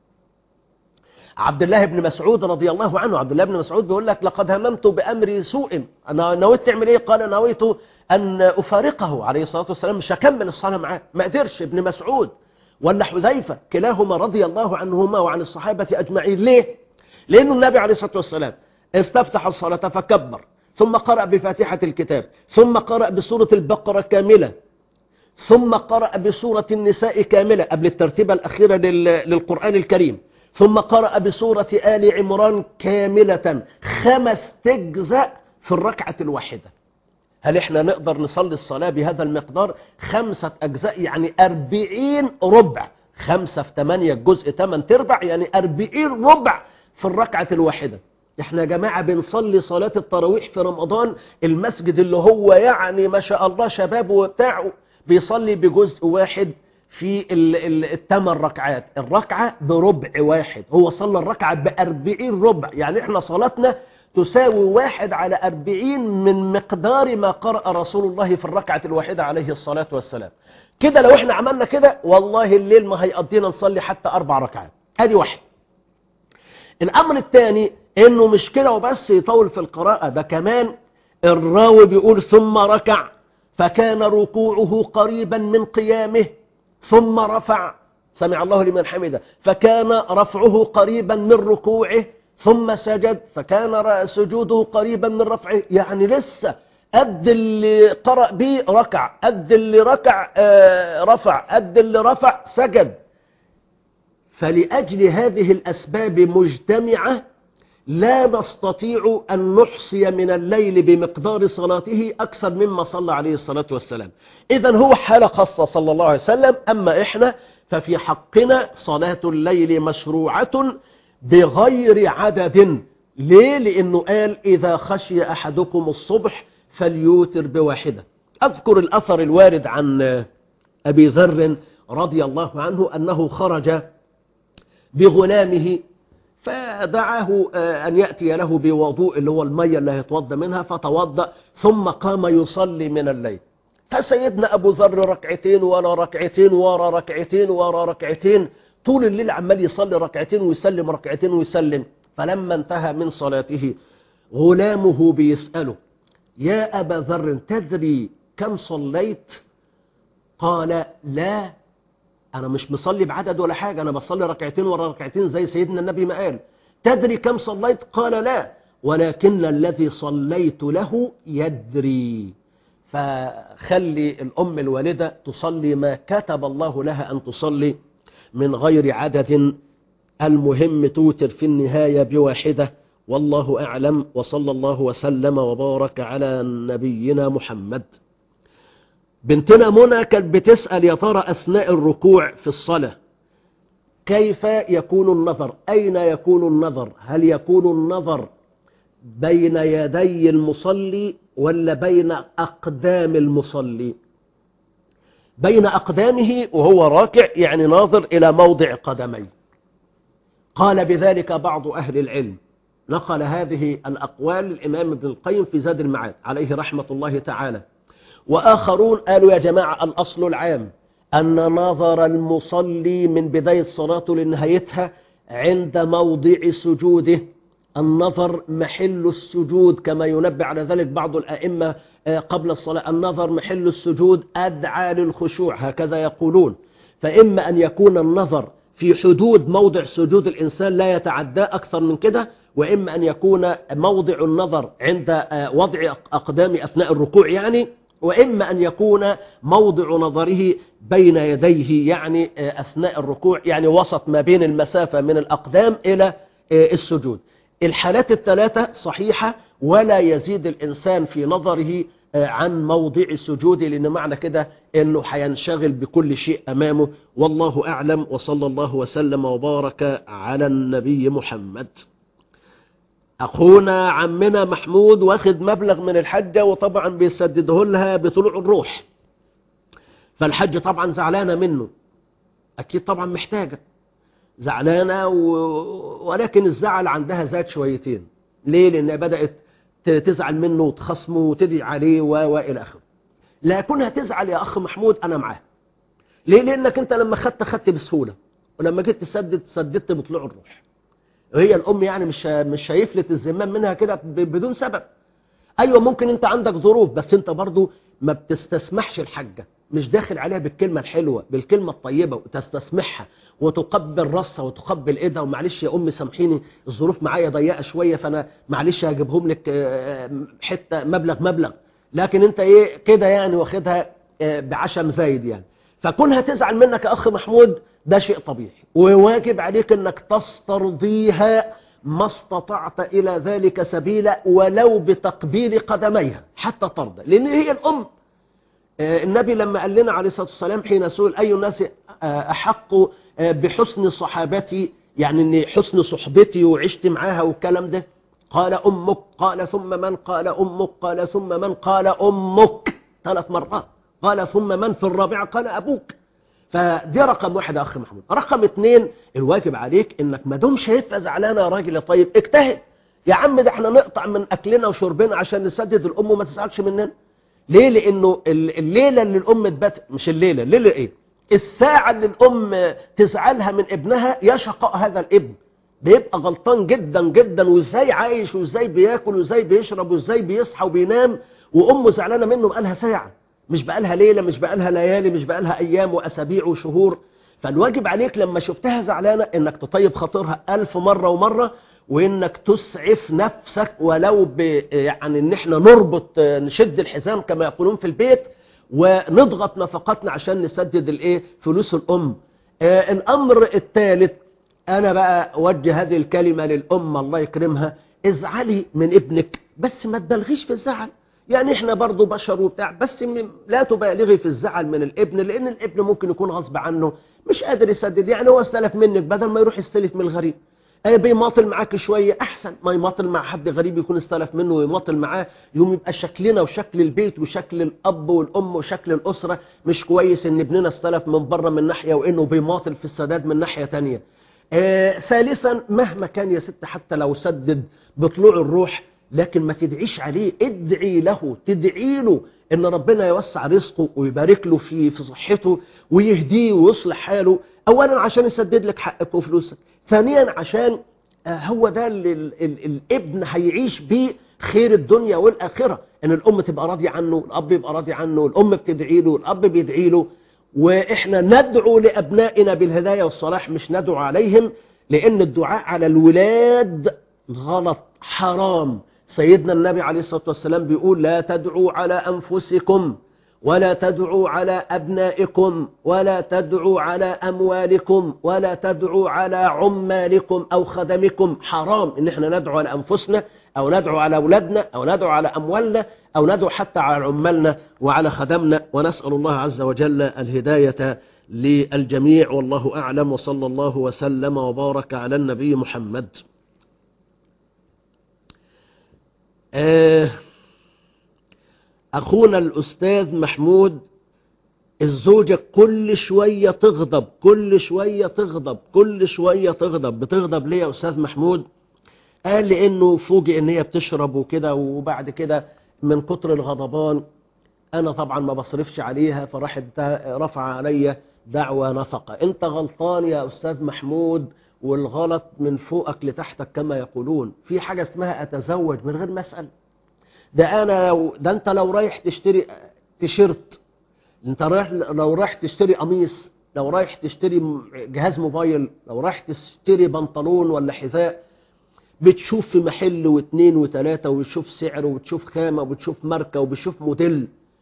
عبد الله بن مسعود رضي الله عنه عبد الله بن مسعود بيقول لك لقد هممت بأمر سوء أنا نويت تعمل إيه قال نويت أن أفارقه عليه الصلاة والسلام مش هكمل الصلاة معاه ما قدرش ابن مسعود ولا حذيفة كلاهما رضي الله عنهما وعن الصحابة أجمعين ليه؟ لأنه النبي عليه الصلاة والسلام استفتح الصلاة فكبر ثم قرأ بفاتحة الكتاب ثم قرأ بسورة البقرة كاملة ثم قرأ بسورة النساء كاملة قبل الترتيبة الأخيرة للقرآن الكريم ثم قرأ بسورة آل عمران كاملة خمس تجزأ في الركعة الواحدة هل احنا نقدر نصلي الصلاة بهذا المقدار خمسة أجزاء يعني أربعين ربع خمسة في ثمانية الجزء ثمان تربع يعني أربعين ربع في الركعة الواحدة احنا يا جماعة بنصلي صلاة التراويح في رمضان المسجد اللي هو يعني ما شاء الله شباب وبتاعه بيصلي بجزء واحد في الثمان ركعات الركعة بربع واحد هو صلى الركعة بأربعين ربع يعني احنا صلاتنا تساوي واحد على أربعين من مقدار ما قرأ رسول الله في الركعة الواحدة عليه الصلاة والسلام كده لو احنا عملنا كده والله الليل ما هيقضينا نصلي حتى أربع ركعات ادي واحد الأمر الثاني انه مش كده وبس يطول في القراءة ده كمان الراوي بيقول ثم ركع فكان ركوعه قريبا من قيامه ثم رفع سمع الله لمن حمده فكان رفعه قريبا من ركوعه ثم سجد فكان سجوده قريبا من رفعه يعني لسه قد اللي قرأ به ركع قد اللي ركع آه رفع قد اللي رفع سجد فلأجل هذه الأسباب مجتمعة لا نستطيع أن نحصي من الليل بمقدار صلاته أكثر مما صلى عليه الصلاة والسلام إذا هو حالة خاصة صلى الله عليه وسلم أما إحنا ففي حقنا صلاة الليل مشروعة بغير عدد ليه؟ لأنه قال إذا خشي أحدكم الصبح فليوتر بواحدة أذكر الأثر الوارد عن أبي ذر رضي الله عنه أنه خرج بغلامه فدعاه أن يأتي له بوضوء اللي هو المية اللي هيتوضى منها فتوضأ ثم قام يصلي من الليل فسيدنا أبو ذر ركعتين ورا ركعتين ورا ركعتين ورا ركعتين طول الليل عمال يصلي ركعتين ويسلم ركعتين ويسلم فلما انتهى من صلاته غلامه بيسأله يا أبا ذر تدري كم صليت قال لا أنا مش مصلي بعدد ولا حاجة أنا بصلي ركعتين ورا ركعتين زي سيدنا النبي ما قال تدري كم صليت قال لا ولكن الذي صليت له يدري فخلي الأم الوالدة تصلي ما كتب الله لها أن تصلي من غير عدد المهم توتر في النهاية بواحدة والله أعلم وصلى الله وسلم وبارك على نبينا محمد بنتنا منى كانت بتسأل يا ترى أثناء الركوع في الصلاة كيف يكون النظر أين يكون النظر هل يكون النظر بين يدي المصلي ولا بين أقدام المصلي بين أقدامه وهو راكع يعني ناظر إلى موضع قدميه قال بذلك بعض أهل العلم نقل هذه الأقوال الإمام ابن القيم في زاد المعاد عليه رحمة الله تعالى وآخرون قالوا يا جماعة الأصل العام أن نظر المصلي من بداية صلاته لنهايتها عند موضع سجوده النظر محل السجود كما ينبه على ذلك بعض الأئمة قبل الصلاة النظر محل السجود أدعى للخشوع هكذا يقولون فإما أن يكون النظر في حدود موضع سجود الإنسان لا يتعدى أكثر من كده وإما أن يكون موضع النظر عند وضع أقدام أثناء الركوع يعني وإما أن يكون موضع نظره بين يديه يعني آه، أثناء الركوع يعني وسط ما بين المسافة من الأقدام إلى آه، السجود الحالات الثلاثة صحيحة ولا يزيد الإنسان في نظره آه، عن موضع السجود لأن معنى كده أنه هينشغل بكل شيء أمامه والله أعلم وصلى الله وسلم وبارك على النبي محمد أخونا عمنا محمود واخد مبلغ من الحجة وطبعا بيسدده لها بطلوع الروح فالحج طبعا زعلانة منه أكيد طبعا محتاجة زعلانة و... ولكن الزعل عندها زاد شويتين ليه لأنها بدأت ت- تزعل منه وتخصمه وتدعي عليه و... وإلى آخره لا كونها تزعل يا أخ محمود أنا معاه ليه لأنك أنت لما خدت خدت بسهولة ولما جيت تسدد سددت بطلوع الروح وهي الأم يعني مش مش هيفلت الزمام منها كده ب- بدون سبب أيوة ممكن أنت عندك ظروف بس أنت برضو ما بتستسمحش الحاجة مش داخل عليها بالكلمة الحلوة بالكلمة الطيبة وتستسمحها وتقبل راسها وتقبل ايدها ومعلش يا أمي سامحيني الظروف معايا ضيقة شوية فأنا معلش هجيبهم لك آه، حتة مبلغ مبلغ لكن أنت إيه كده يعني واخدها آه، بعشم زايد يعني فكونها تزعل منك يا أخ محمود ده شيء طبيعي وواجب عليك أنك تسترضيها ما استطعت إلى ذلك سبيلا ولو بتقبيل قدميها حتى ترضى لأن هي الأم آه، النبي لما قال لنا عليه الصلاة والسلام حين سئل أي الناس آه، أحق آه، بحسن صحابتي يعني أن حسن صحبتي وعشت معاها والكلام ده قال أمك قال ثم من قال أمك قال ثم من قال أمك ثلاث مرات قال ثم من في الرابعة قال أبوك فدي رقم واحد يا أخي محمود رقم اتنين الواجب عليك إنك ما دام شايفها زعلانة يا راجل يا طيب اجتهد يا عم ده احنا نقطع من أكلنا وشربنا عشان نسدد الأم وما تزعلش مننا ليه لأنه ال- الليلة اللي الأم تبات مش الليلة الليلة إيه الساعة اللي الأم تزعلها من ابنها يشقى هذا الابن بيبقى غلطان جدا جدا وازاي عايش وازاي بياكل وازاي بيشرب وازاي بيصحى وبينام وامه زعلانه منه بقالها ساعه مش بقالها ليله مش بقالها ليالي مش بقالها ايام واسابيع وشهور فالواجب عليك لما شفتها زعلانه انك تطيب خاطرها ألف مره ومره وانك تسعف نفسك ولو ب يعني ان احنا نربط نشد الحزام كما يقولون في البيت ونضغط نفقاتنا عشان نسدد الايه فلوس الام آه الامر الثالث انا بقى اوجه هذه الكلمة للأمة الله يكرمها ازعلي من ابنك بس ما تبالغيش في الزعل يعني احنا برضو بشر وبتاع بس م- لا تبالغي في الزعل من الابن لان الابن ممكن يكون غصب عنه مش قادر يسدد يعني هو استلف منك بدل ما يروح يستلف من الغريب آه بيماطل معاك شوية احسن ما يماطل مع حد غريب يكون استلف منه ويماطل معاه يوم يبقى شكلنا وشكل البيت وشكل الاب والام وشكل الاسرة مش كويس ان ابننا استلف من بره من ناحية وانه بيماطل في السداد من ناحية تانية آه، ثالثا مهما كان يا ست حتى لو سدد بطلوع الروح لكن ما تدعيش عليه ادعي له تدعي له ان ربنا يوسع رزقه ويبارك له في في صحته ويهديه ويصلح حاله اولا عشان يسدد لك حقك وفلوسك ثانيا عشان آه، هو ده اللي ال- ال- الابن هيعيش بيه خير الدنيا والاخره ان الام تبقى راضيه عنه الاب يبقى راضي عنه الام بتدعي له الاب بيدعي له واحنا ندعو لابنائنا بالهدايه والصلاح مش ندعو عليهم لان الدعاء على الولاد غلط حرام سيدنا النبي عليه الصلاه والسلام بيقول لا تدعوا على انفسكم ولا تدعوا على ابنائكم ولا تدعوا على اموالكم ولا تدعوا على عمالكم او خدمكم حرام ان احنا ندعو على انفسنا او ندعو على اولادنا او ندعو على اموالنا او ندعو حتى على عمالنا وعلى خدمنا ونسال الله عز وجل الهدايه للجميع والله اعلم وصلى الله وسلم وبارك على النبي محمد آه أخونا الأستاذ محمود الزوجة كل شوية تغضب كل شوية تغضب كل شوية تغضب بتغضب ليه يا أستاذ محمود قال لي إنه فوجئ إن هي بتشرب وكده وبعد كده من كتر الغضبان أنا طبعا ما بصرفش عليها فراحت رفع عليا دعوة نفقة أنت غلطان يا أستاذ محمود والغلط من فوقك لتحتك كما يقولون في حاجة اسمها أتزوج من غير ما أسأل ده انا لو ده انت لو رايح تشتري تيشيرت انت رايح لو رايح تشتري قميص لو رايح تشتري م- جهاز موبايل لو رايح تشتري بنطلون ولا حذاء بتشوف في محل واثنين وثلاثة وبتشوف سعر وبتشوف خامة وبتشوف ماركة وبتشوف موديل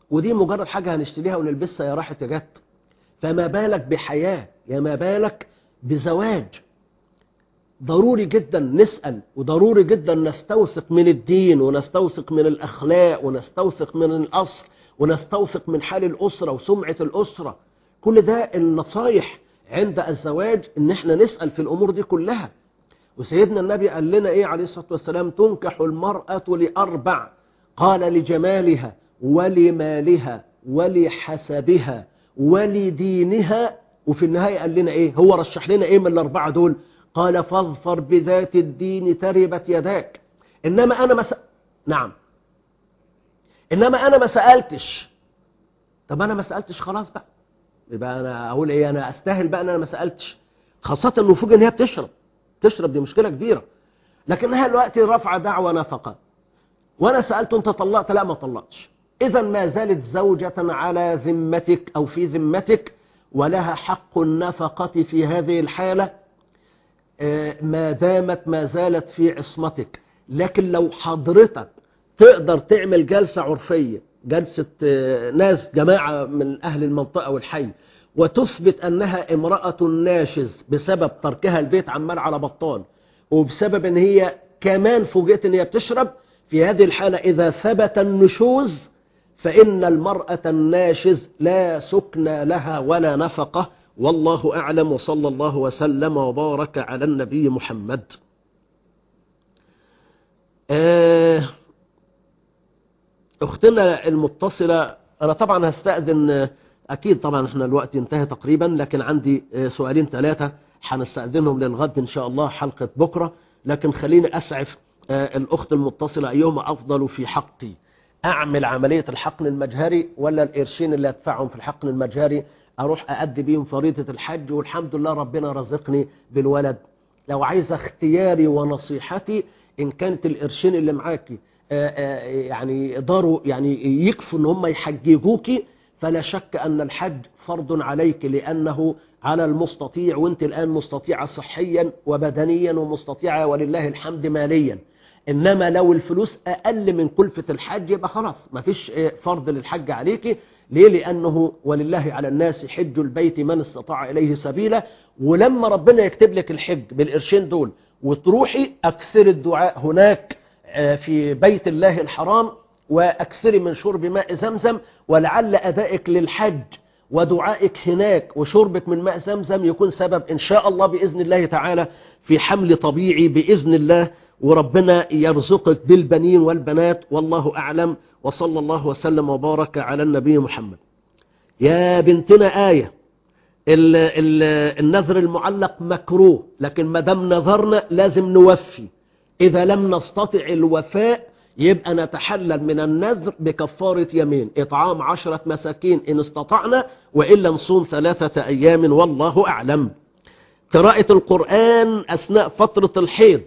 ودي مجرد حاجة هنشتريها ونلبسها يا راحت يا جت فما بالك بحياة يا ما بالك بزواج ضروري جدا نسأل وضروري جدا نستوثق من الدين ونستوثق من الأخلاق ونستوثق من الأصل ونستوثق من حال الأسرة وسمعة الأسرة كل ده النصايح عند الزواج ان احنا نسأل في الأمور دي كلها وسيدنا النبي قال لنا ايه عليه الصلاة والسلام تنكح المرأة لأربع قال لجمالها ولمالها ولحسبها ولدينها وفي النهاية قال لنا ايه هو رشح لنا ايه من الأربعة دول قال فاظفر بذات الدين تربت يداك إنما أنا ما س... نعم إنما أنا ما سألتش طب أنا ما سألتش خلاص بقى يبقى أنا أقول إيه أنا أستاهل بقى أن أنا ما سألتش خاصة إنه فوق إن هي بتشرب تشرب دي مشكلة كبيرة لكنها دلوقتي رفع دعوة نفقة وأنا سألت أنت طلقت لا ما طلقتش إذا ما زالت زوجة على ذمتك أو في ذمتك ولها حق النفقة في هذه الحالة ما دامت ما زالت في عصمتك لكن لو حضرتك تقدر تعمل جلسة عرفية جلسة ناس جماعة من أهل المنطقة والحي وتثبت أنها امرأة ناشز بسبب تركها البيت عمال على بطال وبسبب أن هي كمان فوجئت أن هي بتشرب في هذه الحالة إذا ثبت النشوز فإن المرأة الناشز لا سكن لها ولا نفقة والله أعلم وصلى الله وسلم وبارك على النبي محمد آه أختنا المتصلة أنا طبعا هستأذن أكيد طبعا احنا الوقت انتهى تقريبا لكن عندي سؤالين ثلاثة هنستأذنهم للغد إن شاء الله حلقة بكرة لكن خليني أسعف آه الأخت المتصلة أيهما أفضل في حقي أعمل عملية الحقن المجهري ولا القرشين اللي أدفعهم في الحقن المجهري أروح أأدي بيهم فريضة الحج والحمد لله ربنا رزقني بالولد لو عايز اختياري ونصيحتي إن كانت القرشين اللي معاكي يعني يقدروا يعني يكفوا ان هم يحججوكي فلا شك أن الحج فرض عليك لأنه على المستطيع وانت الآن مستطيعة صحيا وبدنيا ومستطيعة ولله الحمد ماليا إنما لو الفلوس أقل من كلفة الحج يبقى خلاص ما فيش فرض للحج عليك ليه لأنه ولله على الناس حج البيت من استطاع إليه سبيلا ولما ربنا يكتب لك الحج بالقرشين دول وتروحي أكثر الدعاء هناك في بيت الله الحرام وأكثري من شرب ماء زمزم ولعل أدائك للحج ودعائك هناك وشربك من ماء زمزم يكون سبب إن شاء الله بإذن الله تعالى في حمل طبيعي بإذن الله وربنا يرزقك بالبنين والبنات والله أعلم وصلى الله وسلم وبارك على النبي محمد يا بنتنا آية ال ال النذر المعلق مكروه لكن ما دام نذرنا لازم نوفي إذا لم نستطع الوفاء يبقى نتحلل من النذر بكفارة يمين إطعام عشرة مساكين إن استطعنا وإلا نصوم ثلاثة أيام والله أعلم قراءة القرآن أثناء فترة الحيض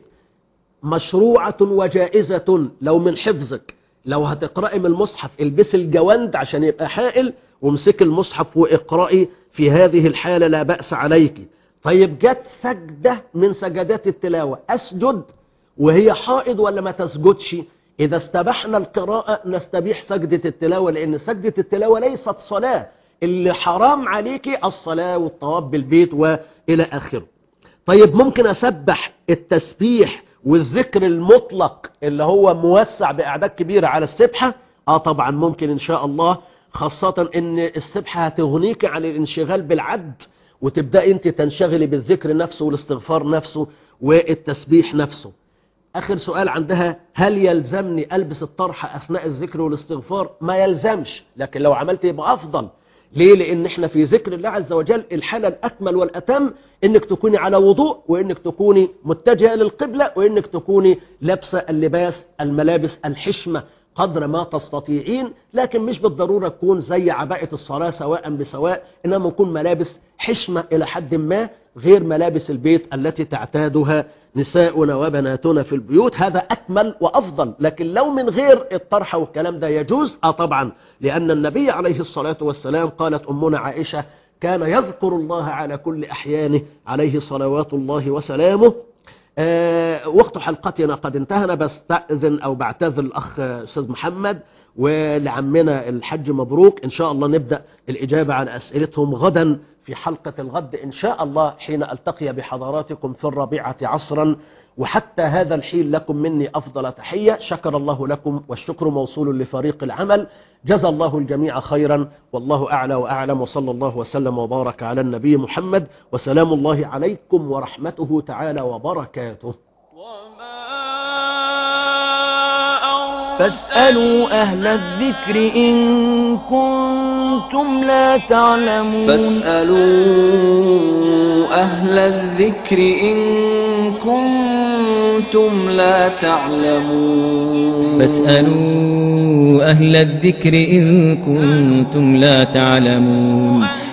مشروعة وجائزة لو من حفظك لو هتقرأي من المصحف البس الجواند عشان يبقى حائل وامسك المصحف واقرأي في هذه الحالة لا بأس عليك طيب جت سجدة من سجدات التلاوة أسجد وهي حائض ولا ما تسجدش إذا استبحنا القراءة نستبيح سجدة التلاوة لأن سجدة التلاوة ليست صلاة اللي حرام عليك الصلاة والطواف بالبيت وإلى آخره طيب ممكن أسبح التسبيح والذكر المطلق اللي هو موسع بأعداد كبيرة على السبحة آه طبعا ممكن إن شاء الله خاصة إن السبحة هتغنيك عن الانشغال بالعد وتبدأ أنت تنشغلي بالذكر نفسه والاستغفار نفسه والتسبيح نفسه آخر سؤال عندها هل يلزمني ألبس الطرحة أثناء الذكر والاستغفار ما يلزمش لكن لو عملت يبقى أفضل ليه لأن احنا في ذكر الله عز وجل الحالة الأكمل والأتم انك تكوني على وضوء وانك تكوني متجهة للقبلة وانك تكوني لابسة اللباس الملابس الحشمة قدر ما تستطيعين لكن مش بالضرورة تكون زي عباءة الصلاة سواء بسواء إنما نكون ملابس حشمة إلى حد ما غير ملابس البيت التي تعتادها نساؤنا وبناتنا في البيوت هذا أكمل وأفضل لكن لو من غير الطرحة والكلام ده يجوز آه طبعا لأن النبي عليه الصلاة والسلام قالت أمنا عائشة كان يذكر الله على كل أحيانه عليه صلوات الله وسلامه آه وقت حلقتنا قد انتهى أنا بستأذن أو بعتذر الأخ أستاذ محمد ولعمنا الحج مبروك إن شاء الله نبدأ الإجابة على أسئلتهم غدا في حلقة الغد إن شاء الله حين ألتقي بحضراتكم في الرابعة عصرا وحتى هذا الحين لكم مني أفضل تحية شكر الله لكم والشكر موصول لفريق العمل جزى الله الجميع خيرا والله أعلى وأعلم وصلى الله وسلم وبارك على النبي محمد وسلام الله عليكم ورحمته تعالى وبركاته فاسألوا أهل الذكر إن كنتم لا تعلمون فاسألوا أهل الذكر إن كنتم لا تعلمون فاسألوا أهل الذكر إن كنتم لا تعلمون